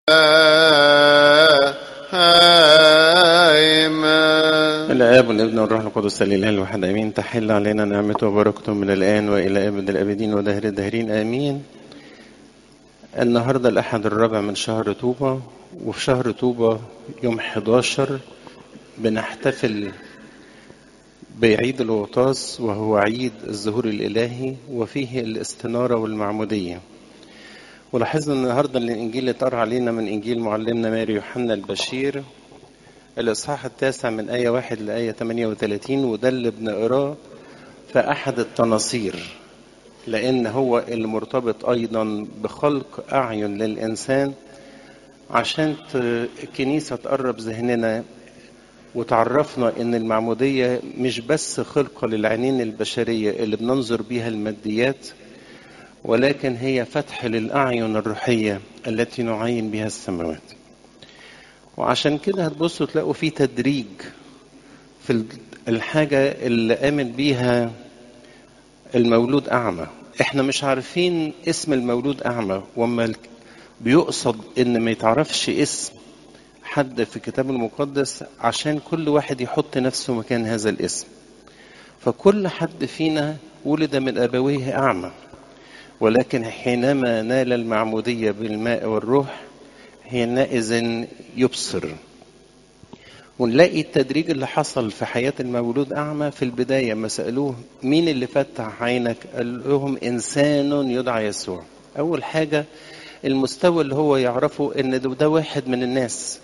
آمين الآب والابن والروح القدس الإله الواحد آمين تحل علينا نعمته وبركته من الآن وإلى أبد الآبدين ودهر الداهرين آمين النهاردة الأحد الرابع من شهر طوبة وفي شهر طوبة يوم 11 بنحتفل بعيد الغطاس وهو عيد الظهور الإلهي وفيه الاستنارة والمعمودية ولاحظنا النهاردة ان الإنجيل اللي اتقرأ علينا من إنجيل معلمنا ماري يوحنا البشير الإصحاح التاسع من آية واحد لآية 38 وده اللي بنقراه في أحد التناصير لأن هو المرتبط أيضا بخلق أعين للإنسان عشان ت- الكنيسة تقرب ذهننا وتعرفنا ان المعمودية مش بس خلقة للعينين البشرية اللي بننظر بيها الماديات ولكن هي فتح للأعين الروحية التي نعين بها السماوات وعشان كده هتبصوا تلاقوا في تدريج في ال- الحاجة اللي آمن بيها المولود أعمى احنا مش عارفين اسم المولود أعمى وما ال- بيقصد ان ما يتعرفش اسم حد في الكتاب المقدس عشان كل واحد يحط نفسه مكان هذا الاسم فكل حد فينا ولد من أبويه أعمى ولكن حينما نال المعمودية بالماء والروح حينئذ يبصر ونلاقي التدريج اللي حصل في حياة المولود أعمى في البداية ما سألوه مين اللي فتح عينك قال لهم إنسان يدعى يسوع أول حاجة المستوى اللي هو يعرفه إن ده ده واحد من الناس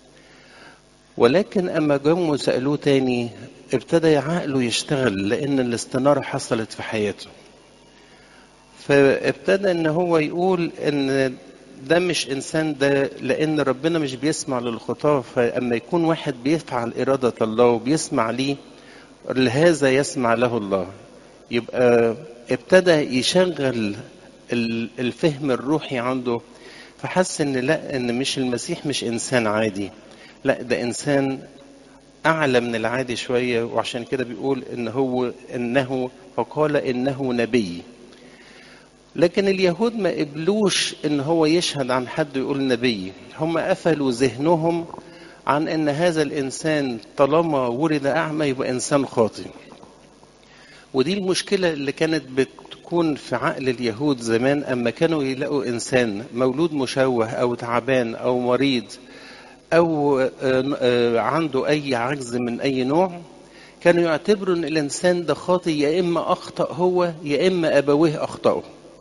ولكن أما جم وسألوه تاني ابتدى عقله يشتغل لأن الاستنارة حصلت في حياته فابتدى ان هو يقول ان ده مش انسان ده لان ربنا مش بيسمع للخطاه فاما يكون واحد بيفعل اراده الله وبيسمع ليه لهذا يسمع له الله يبقى ابتدى يشغل ال- الفهم الروحي عنده فحس ان لا ان مش المسيح مش انسان عادي لا ده انسان اعلى من العادي شويه وعشان كده بيقول ان هو انه فقال انه نبي لكن اليهود ما قبلوش ان هو يشهد عن حد يقول نبي هم قفلوا ذهنهم عن ان هذا الانسان طالما ولد اعمى يبقى انسان خاطئ ودي المشكلة اللي كانت بتكون في عقل اليهود زمان أما كانوا يلاقوا إنسان مولود مشوه أو تعبان أو مريض أو آه، آه، عنده أي عجز من أي نوع كانوا يعتبروا أن الإنسان ده خاطئ يا إما أخطأ هو يا إما أبويه أخطأوا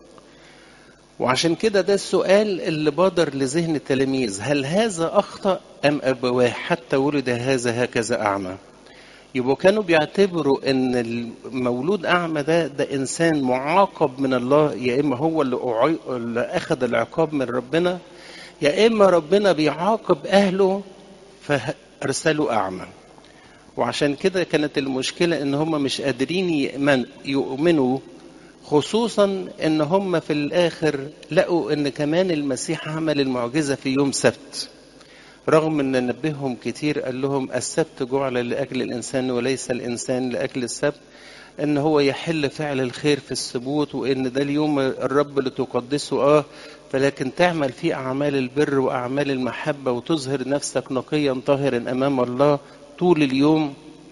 وعشان كده ده السؤال اللي بادر لذهن التلاميذ هل هذا أخطأ أم أبواه حتى ولد هذا هكذا أعمى يبقوا كانوا بيعتبروا ان المولود اعمى ده ده انسان معاقب من الله يا اما هو اللي, أعي- اللي اخذ العقاب من ربنا يا اما ربنا بيعاقب اهله فارسلوا اعمى وعشان كده كانت المشكله ان هم مش قادرين يؤمن يؤمنوا خصوصا ان هم في الاخر لقوا ان كمان المسيح عمل المعجزه في يوم سبت رغم ان نبههم كتير قال لهم السبت جعل لاجل الانسان وليس الانسان لاجل السبت ان هو يحل فعل الخير في السبوت وان ده اليوم الرب اللي تقدسه اه فلكن تعمل فيه اعمال البر واعمال المحبه وتظهر نفسك نقيا طاهرا امام الله طول اليوم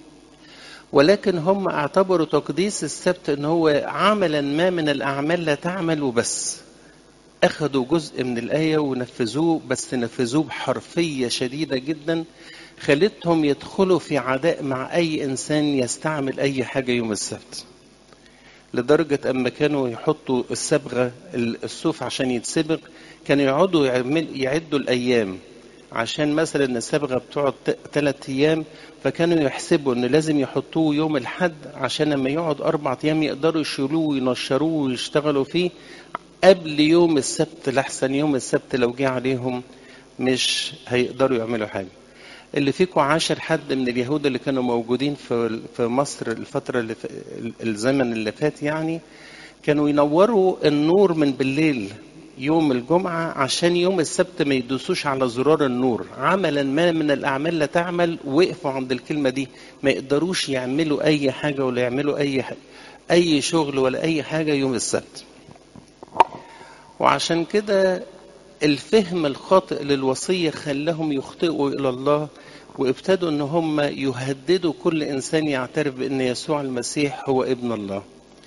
ولكن هم اعتبروا تقديس السبت ان هو عملا ما من الاعمال لا تعمل وبس أخذوا جزء من الآية ونفذوه بس نفذوه بحرفية شديدة جدا خلتهم يدخلوا في عداء مع أي إنسان يستعمل أي حاجة يوم السبت لدرجة أما كانوا يحطوا الصبغة الصوف عشان يتسبغ كانوا يقعدوا يعمل يعدوا الأيام عشان مثلا الصبغة بتقعد ثلاث أيام فكانوا يحسبوا إن لازم يحطوه يوم الحد عشان لما يقعد أربع أيام يقدروا يشيلوه وينشروه ويشتغلوا فيه قبل يوم السبت لحسن يوم السبت لو جه عليهم مش هيقدروا يعملوا حاجة اللي فيكم عاشر حد من اليهود اللي كانوا موجودين في في مصر الفترة اللي ف... الزمن اللي فات يعني كانوا ينوروا النور من بالليل يوم الجمعة عشان يوم السبت ما يدوسوش على زرار النور عملا ما من الأعمال لا تعمل وقفوا عند الكلمة دي ما يقدروش يعملوا أي حاجة ولا يعملوا أي حاجة أي شغل ولا أي حاجة يوم السبت وعشان كده الفهم الخاطئ للوصية خلاهم يخطئوا إلى الله وابتدوا ان هم يهددوا كل انسان يعترف بان يسوع المسيح هو ابن الله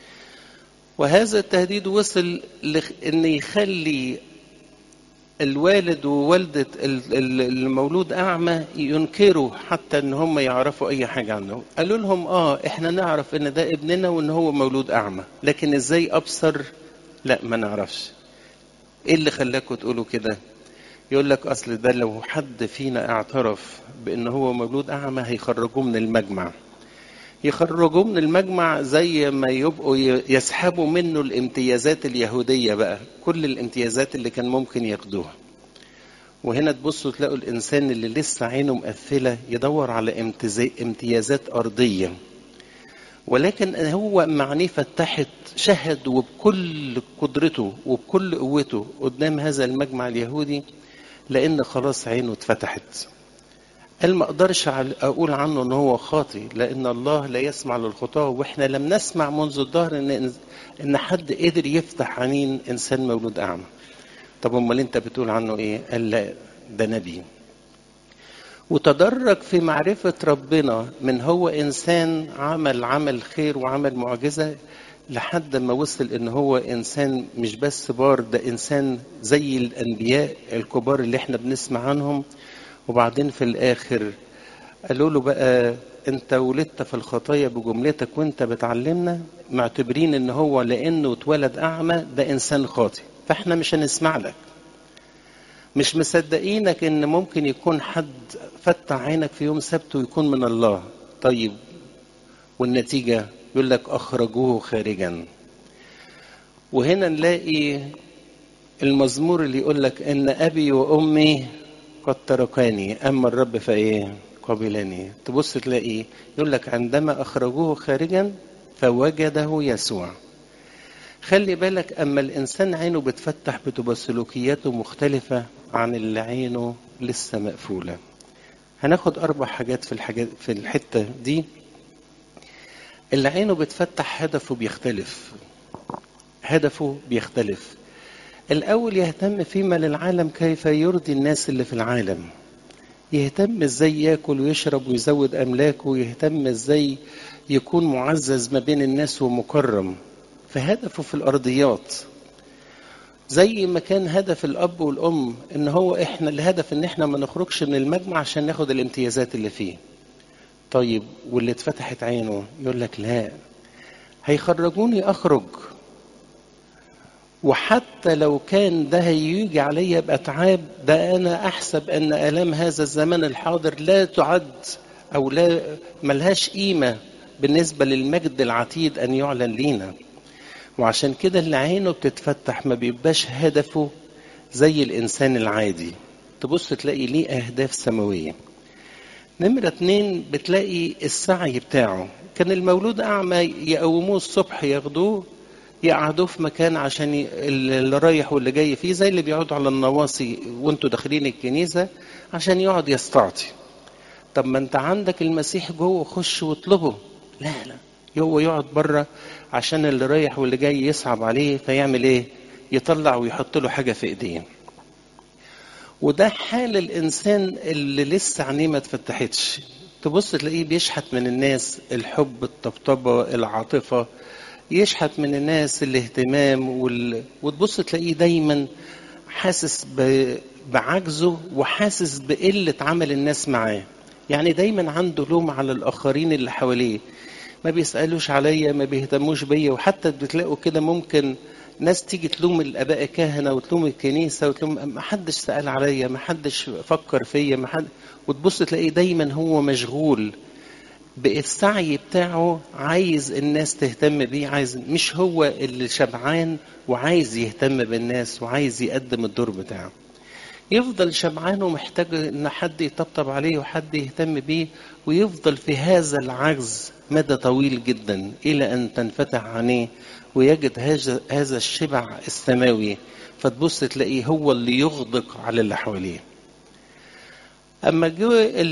وهذا التهديد وصل ان يخلي الوالد ووالدة المولود أعمى ينكروا حتى إن هم يعرفوا أي حاجة عنه قالوا لهم آه إحنا نعرف إن ده ابننا وإن هو مولود أعمى لكن إزاي أبصر لا ما نعرفش إيه اللي خلاكم تقولوا كده يقول لك أصل ده لو حد فينا اعترف بإن هو مولود أعمى هيخرجوه من المجمع يخرجوه من المجمع زي ما يبقوا يسحبوا منه الامتيازات اليهودية بقى كل الامتيازات اللي كان ممكن ياخدوها وهنا تبصوا تلاقوا الإنسان اللي لسه عينه مقفلة يدور على امتيازات أرضية ولكن هو معنيه فتحت شهد وبكل قدرته وبكل قوته قدام هذا المجمع اليهودي لأن خلاص عينه اتفتحت قال ما اقدرش اقول عنه ان هو خاطي لان الله لا يسمع للخطاه واحنا لم نسمع منذ الظهر ان ان حد قدر يفتح عينين انسان مولود اعمى طب امال انت بتقول عنه ايه قال لا ده نبي وتدرج في معرفة ربنا من هو إنسان عمل عمل خير وعمل معجزة لحد ما وصل إن هو إنسان مش بس بار ده إنسان زي الأنبياء الكبار اللي إحنا بنسمع عنهم وبعدين في الآخر قالوا له بقى أنت ولدت في الخطايا بجملتك وأنت بتعلمنا معتبرين إن هو لأنه اتولد أعمى ده إنسان خاطئ فإحنا مش هنسمع لك مش مصدقينك إن ممكن يكون حد فتح عينك في يوم سبت ويكون من الله طيب والنتيجة يقول لك أخرجوه خارجا وهنا نلاقي المزمور اللي يقول لك إن أبي وأمي قد تركاني أما الرب فإيه قبلني تبص تلاقي يقول لك عندما أخرجوه خارجا فوجده يسوع خلي بالك أما الإنسان عينه بتفتح بتبقى سلوكياته مختلفة عن اللي عينه لسه مقفولة هناخد أربع حاجات في الحاجات في الحتة دي اللي عينه بتفتح هدفه بيختلف هدفه بيختلف الأول يهتم فيما للعالم كيف يرضي الناس اللي في العالم يهتم ازاي ياكل ويشرب ويزود أملاكه يهتم ازاي يكون معزز ما بين الناس ومكرم فهدفه في الأرضيات زي ما كان هدف الأب والأم إن هو إحنا الهدف إن إحنا ما نخرجش من المجمع عشان ناخد الامتيازات اللي فيه طيب واللي اتفتحت عينه يقول لك لا هيخرجوني أخرج وحتى لو كان ده هيجي عليا بأتعاب ده أنا أحسب أن آلام هذا الزمن الحاضر لا تعد أو لا ملهاش قيمة بالنسبة للمجد العتيد أن يعلن لينا وعشان كده اللي عينه بتتفتح ما بيبقاش هدفه زي الإنسان العادي تبص تلاقي ليه أهداف سماوية نمرة اتنين بتلاقي السعي بتاعه كان المولود أعمى يقوموه الصبح ياخدوه يقعدوه في مكان عشان اللي رايح واللي جاي فيه زي اللي بيقعدوا على النواصي وانتوا داخلين الكنيسة عشان يقعد يستعطي طب ما انت عندك المسيح جوه خش واطلبه لا لا هو يقعد بره عشان اللي رايح واللي جاي يصعب عليه فيعمل ايه يطلع ويحط له حاجة في ايديه وده حال الانسان اللي لسه عينيه ما اتفتحتش تبص تلاقيه بيشحت من الناس الحب الطبطبة العاطفة يشحت من الناس الاهتمام وال... وتبص تلاقيه دايما حاسس ب... بعجزه وحاسس بقلة عمل الناس معاه يعني دايما عنده لوم على الآخرين اللي حواليه ما بيسألوش عليا ما بيهتموش بيا وحتى بتلاقوا كده ممكن ناس تيجي تلوم الاباء الكهنه وتلوم الكنيسه وتلوم ما حدش سال عليا ما حدش فكر فيا ما حد وتبص تلاقيه دايما هو مشغول بالسعي بتاعه عايز الناس تهتم بيه عايز مش هو اللي شبعان وعايز يهتم بالناس وعايز يقدم الدور بتاعه يفضل شبعان ومحتاج ان حد يطبطب عليه وحد يهتم بيه ويفضل في هذا العجز مدى طويل جدا الى ان تنفتح عينيه ويجد هذا الشبع السماوي فتبص تلاقيه هو اللي يغدق على اللي حواليه اما جه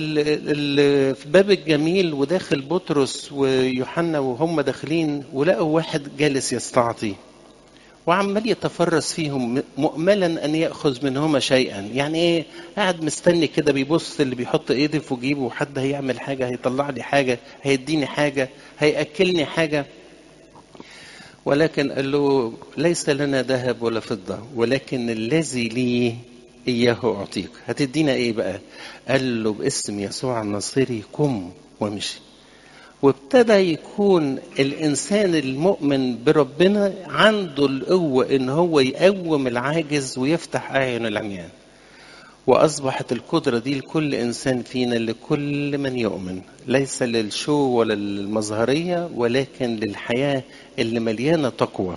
في باب الجميل وداخل بطرس ويوحنا وهم داخلين ولقوا واحد جالس يستعطي وعمال يتفرس فيهم مؤملا ان ياخذ منهما شيئا يعني ايه قاعد مستني كده بيبص اللي بيحط ايدي في جيبه وحد هيعمل حاجه هيطلع لي حاجه هيديني حاجه هياكلني حاجه ولكن قال له ليس لنا ذهب ولا فضه ولكن الذي لي اياه اعطيك هتدينا ايه بقى قال له باسم يسوع الناصري قم وامشي وابتدى يكون الانسان المؤمن بربنا عنده القوه ان هو يقوم العاجز ويفتح اعين العميان واصبحت القدره دي لكل انسان فينا لكل من يؤمن ليس للشو ولا للمظهريه ولكن للحياه اللي مليانه تقوى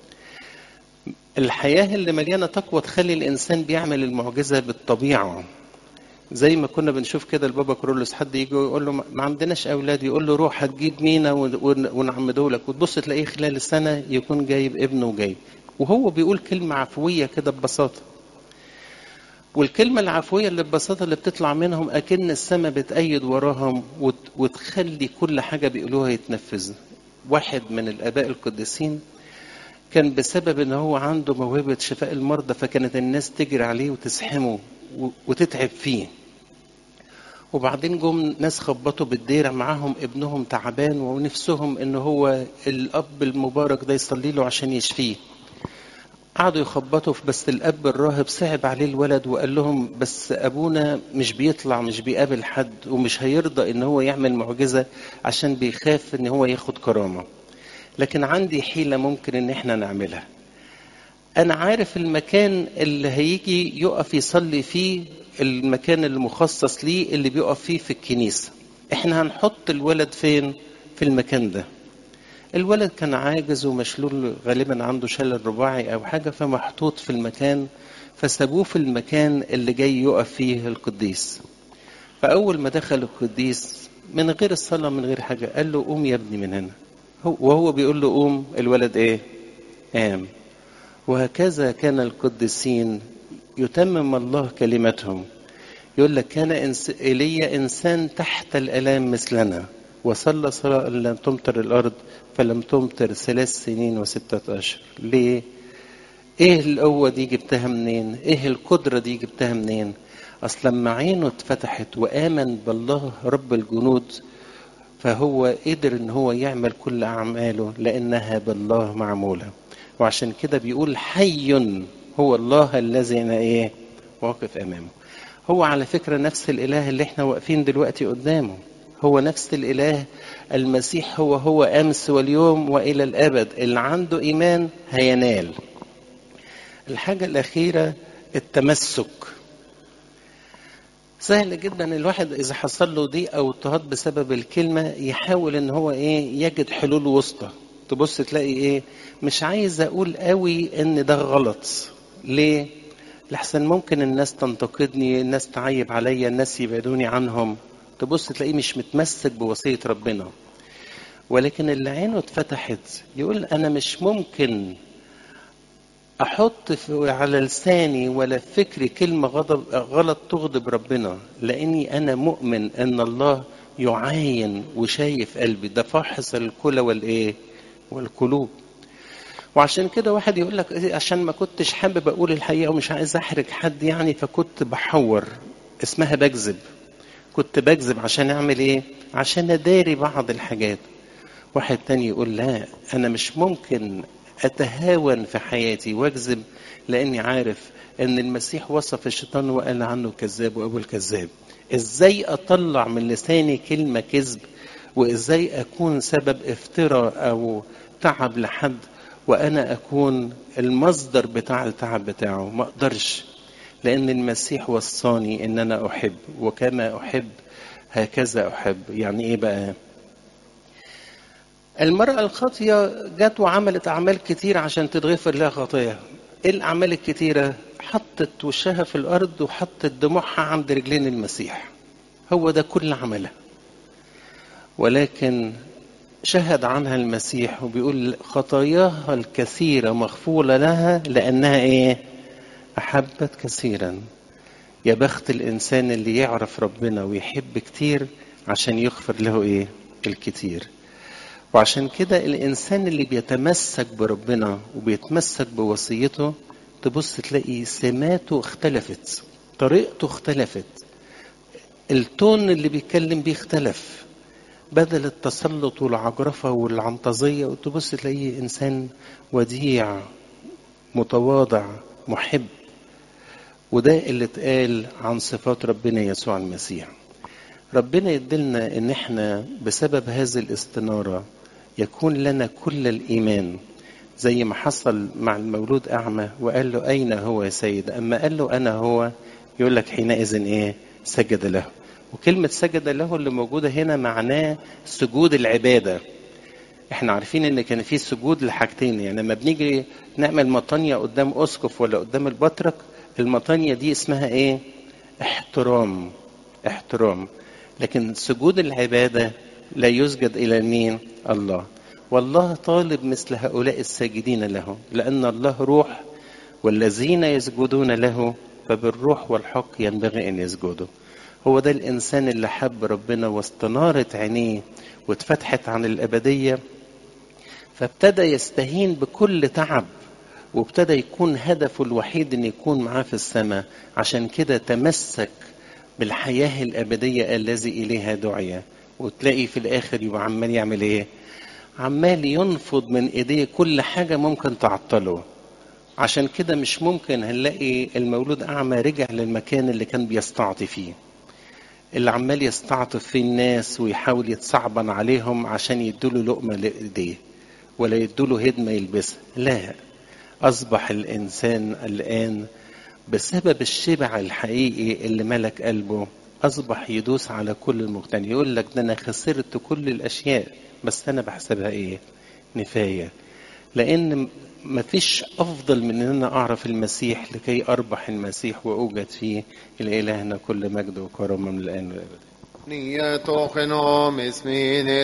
الحياه اللي مليانه تقوى تخلي الانسان بيعمل المعجزه بالطبيعه زي ما كنا بنشوف كده البابا كرولوس حد يجي ويقول له ما عندناش اولاد يقول له روح هتجيب مينا ونعمده لك وتبص تلاقيه خلال السنه يكون جايب ابنه وجاي وهو بيقول كلمه عفويه كده ببساطه والكلمة العفوية اللي ببساطة اللي بتطلع منهم أكن السماء بتأيد وراهم وتخلي كل حاجة بيقولوها يتنفذ واحد من الآباء القديسين كان بسبب ان هو عنده موهبة شفاء المرضى فكانت الناس تجري عليه وتزحمه وتتعب فيه وبعدين جم ناس خبطوا بالديرة معاهم ابنهم تعبان ونفسهم ان هو الاب المبارك ده يصلي له عشان يشفيه قعدوا يخبطوا بس الاب الراهب صعب عليه الولد وقال لهم بس ابونا مش بيطلع مش بيقابل حد ومش هيرضى ان هو يعمل معجزة عشان بيخاف ان هو ياخد كرامة لكن عندي حيلة ممكن ان احنا نعملها انا عارف المكان اللي هيجي يقف يصلي فيه المكان المخصص ليه اللي بيقف فيه في الكنيسة احنا هنحط الولد فين في المكان ده الولد كان عاجز ومشلول غالبا عنده شلل رباعي او حاجة فمحطوط في المكان فسابوه في المكان اللي جاي يقف فيه القديس فاول ما دخل القديس من غير الصلاة من غير حاجة قال له قوم يا ابني من هنا وهو بيقول له قوم الولد ايه قام وهكذا كان القديسين يتمم الله كلمتهم يقول لك كان إنس... ايليا انسان تحت الالام مثلنا وصلى صلاة لم تمطر الارض فلم تمطر ثلاث سنين وستة اشهر ليه ايه القوه دي جبتها منين ايه القدره دي جبتها منين اصل لما عينه اتفتحت وامن بالله رب الجنود فهو قدر ان هو يعمل كل اعماله لانها بالله معموله وعشان كده بيقول حي هو الله الذي انا ايه واقف امامه هو على فكره نفس الاله اللي احنا واقفين دلوقتي قدامه هو نفس الاله المسيح هو هو امس واليوم والى الابد اللي عنده ايمان هينال الحاجه الاخيره التمسك سهل جدا الواحد اذا حصل له ضيق او اضطهاد بسبب الكلمه يحاول ان هو ايه يجد حلول وسطى تبص تلاقي ايه مش عايز اقول قوي ان ده غلط ليه لحسن ممكن الناس تنتقدني الناس تعيب عليا الناس يبعدوني عنهم تبص تلاقيه مش متمسك بوصيه ربنا ولكن اللي عينه اتفتحت يقول انا مش ممكن احط في على لساني ولا في فكري كلمه غضب غلط تغضب ربنا لاني انا مؤمن ان الله يعاين وشايف قلبي ده فاحص الكلى والايه والقلوب وعشان كده واحد يقول لك إيه عشان ما كنتش حابب اقول الحقيقه ومش عايز احرج حد يعني فكنت بحور اسمها بكذب كنت بكذب عشان اعمل ايه عشان اداري بعض الحاجات واحد تاني يقول لا انا مش ممكن اتهاون في حياتي واكذب لاني عارف ان المسيح وصف الشيطان وقال عنه كذاب وابو الكذاب ازاي اطلع من لساني كلمه كذب وازاي اكون سبب افتراء او تعب لحد وانا اكون المصدر بتاع التعب بتاعه ما اقدرش لان المسيح وصاني ان انا احب وكما احب هكذا احب يعني ايه بقى المرأة الخاطية جت وعملت أعمال كتير عشان تتغفر لها خطاياها. إيه الأعمال الكتيرة؟ حطت وشها في الأرض وحطت دموعها عند رجلين المسيح. هو ده كل عملها. ولكن شهد عنها المسيح وبيقول خطاياها الكثيرة مغفولة لها لأنها إيه؟ أحبت كثيرا. يا بخت الإنسان اللي يعرف ربنا ويحب كتير عشان يغفر له إيه؟ الكتير. وعشان كده الإنسان اللي بيتمسك بربنا وبيتمسك بوصيته تبص تلاقي سماته اختلفت طريقته اختلفت التون اللي بيتكلم بيه اختلف بدل التسلط والعجرفة والعنطزية وتبص تلاقيه إنسان وديع متواضع محب وده اللي اتقال عن صفات ربنا يسوع المسيح ربنا يدلنا ان احنا بسبب هذه الاستنارة يكون لنا كل الايمان زي ما حصل مع المولود اعمى وقال له اين هو يا سيد اما قال له انا هو يقول لك حينئذ ايه سجد له وكلمة سجد له اللي موجودة هنا معناه سجود العبادة احنا عارفين ان كان في سجود لحاجتين يعني لما بنيجي نعمل مطانية قدام اسقف ولا قدام البطرك المطانية دي اسمها ايه احترام احترام لكن سجود العبادة لا يسجد إلى مين الله والله طالب مثل هؤلاء الساجدين له لأن الله روح والذين يسجدون له فبالروح والحق ينبغي أن يسجدوا هو ده الإنسان اللي حب ربنا واستنارت عينيه واتفتحت عن الأبدية فابتدى يستهين بكل تعب وابتدى يكون هدفه الوحيد ان يكون معاه في السماء عشان كده تمسك بالحياة الأبدية الذي إليها دعي وتلاقي في الآخر يبقى عمال يعمل إيه؟ عمال ينفض من إيديه كل حاجة ممكن تعطله عشان كده مش ممكن هنلاقي المولود أعمى رجع للمكان اللي كان بيستعطي فيه اللي عمال يستعطف فيه الناس ويحاول يتصعبن عليهم عشان يدوله لقمة لإيديه ولا يدوله هدمة يلبسها لا أصبح الإنسان الآن بسبب الشبع الحقيقي اللي ملك قلبه أصبح يدوس على كل المقتنع يقول لك ده أنا خسرت كل الأشياء بس أنا بحسبها إيه نفاية لأن مفيش أفضل من أن أنا أعرف المسيح لكي أربح المسيح وأوجد فيه الإلهنا كل مجد وكرم من الآن والأبد Nye tochen om is mine